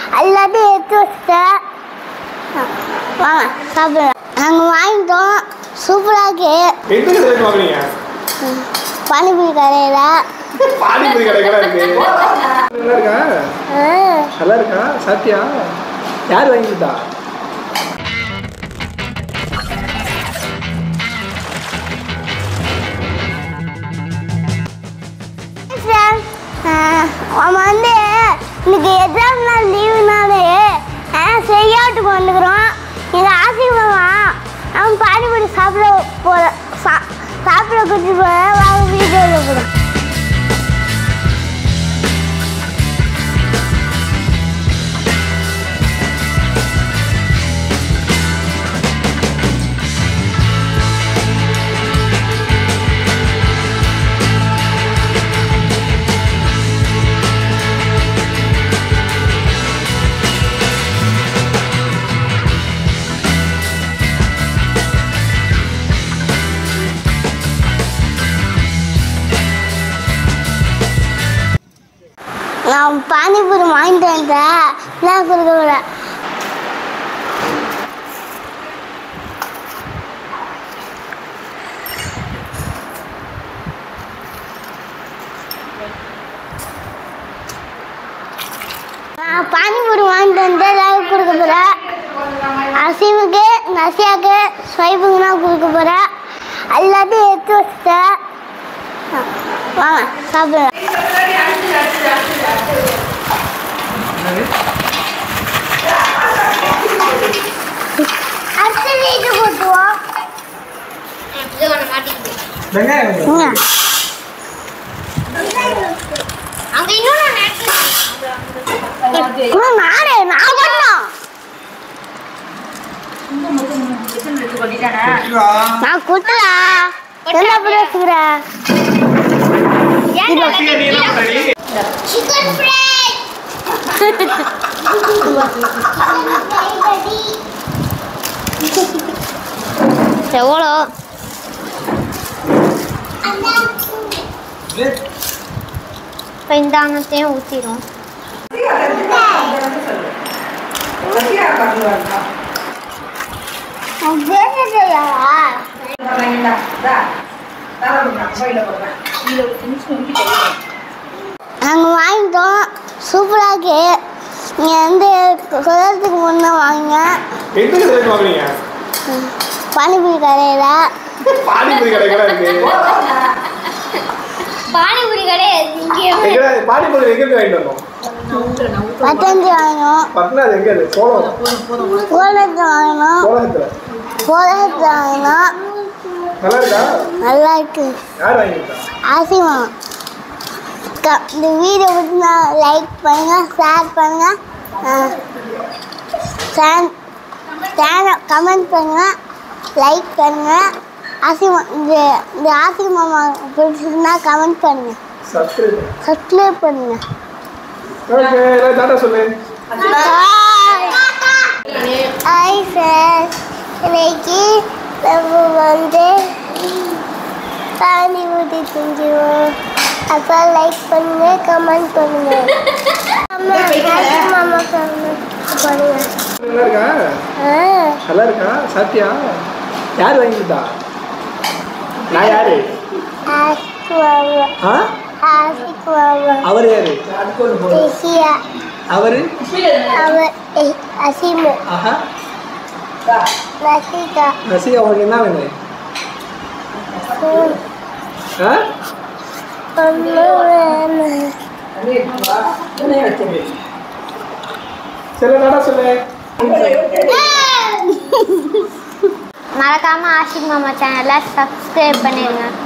எல்லாத்தையும் எடுத்து வச்சுட்டேன் வாங்க சாப்பிடலாம் நாங்கள் வாங்கிட்டோம் சூப்பராக இருக்கு எந்த கடையில் வாங்குறீங்க பானிபூரி கடையில் பானிபூரி கடைகளா இருக்கு நல்லா இருக்கா நல்லா இருக்கா சாப்பிட்டியா யார் வாங்கிட்டா அவன் வந்து இன்னைக்கு எக்ஸாம் நாள் லீவுனாலே செய்யாட்டுக்கு வந்துக்கிறோம் எங்கள் ஆசைமாவா அவன் பானிபூரி சாப்பிட போகிற சா சாப்பிட கூட்டிட்டு போகிறேன் வாங்க வீடியோவில் போகிறோம் நான் பானிபூரி வாங்கிட்டு வந்தேன் நான் கொடுக்க போகிறேன் நான் பானிபூரி வாங்கிட்டு வந்து எல்லாரும் கொடுக்க போகிறேன் அசீமுக்கு நசியாக்கு ஸ்வைபுக்கு நான் கொடுக்க போகிறேன் எல்லாத்தையும் எடுத்து வச்சுட்டேன் வாங்க சாப்பிடலாம் அடுத்த வீட்டு போட்டுவோம் வெங்காயம் அங்க இன்னொரு நானே நான் பண்ணோம் நான் குட்டல என்ன பண்ண வச்சுக்கிற சிக்கன் ஃப்ரை எவ்வளோ இப்போ இந்த அன்னத்தையும் ஊற்றிடும் நாங்கள் வாங்கிட்டோம் சூப்பராக இருக்கு நீங்கள் வந்து குதிரத்துக்கு முன்னே வாங்க எந்த கடையில் வாங்குறீங்க பானிபூரி கடையில் பானிபூரி கடைகளா இருக்கு பானிபூரி கடை இங்கே எங்க பானிபூரி எங்க இருந்து வாங்கிட்டு வந்தோம் பத்தஞ்சு வாங்கினோம் பட்னா அது எங்க இருக்கு சோளம் கோலத்தை வாங்கினோம் சோளத்துல கோலத்தை வாங்கினோம் நல்லா இருக்கா நல்லா இருக்கு யார் வாங்கிட்டா ஆசிமா க- இந்த வீடியோ பிடிச்சா லைக் பண்ணுங்க ஷேர் பண்ணுங்க சேனல் கமெண்ட் பண்ணுங்க லைக் பண்ணுங்க ஆசிமா இந்த இந்த ஆசி மாமா பிடிச்சிருந்தா கமெண்ட் பண்ணுங்க சப்ஸ்கிரைப் சப்ஸ்கிரைப் பண்ணுங்க ஓகே எல்லாம் டாடா சொல்லு ஹாய் சார் இன்னைக்கு நம்ம வந்து பானி ஊட்டி செஞ்சுவோம் அப்போ லைக் பண்ணுங்க கமெண்ட் பண்ணுங்க அம்மா ஹாய் மாமா கமெண்ட் பண்ணுங்க நல்லா இருக்கா ஆ நல்லா இருக்கா சாப்பிட்டியா யார் வாங்கிட்டா நான் யாரு ஆசிக் மாமா ஆ ஆசிக் மாமா அவர் யாரு தேசியா அவரு அவர் எ- அசீமு ஆஹா நசிகா ரசிகா உங்களுக்கு என்ன வேணும் ம், ஆ ஒன்றும் வேணும் சரி டாடா சொல்லு மறக்காம ஆஷிக் மாமா சேனலை சப்ஸ்கிரைப் பண்ணிடுங்க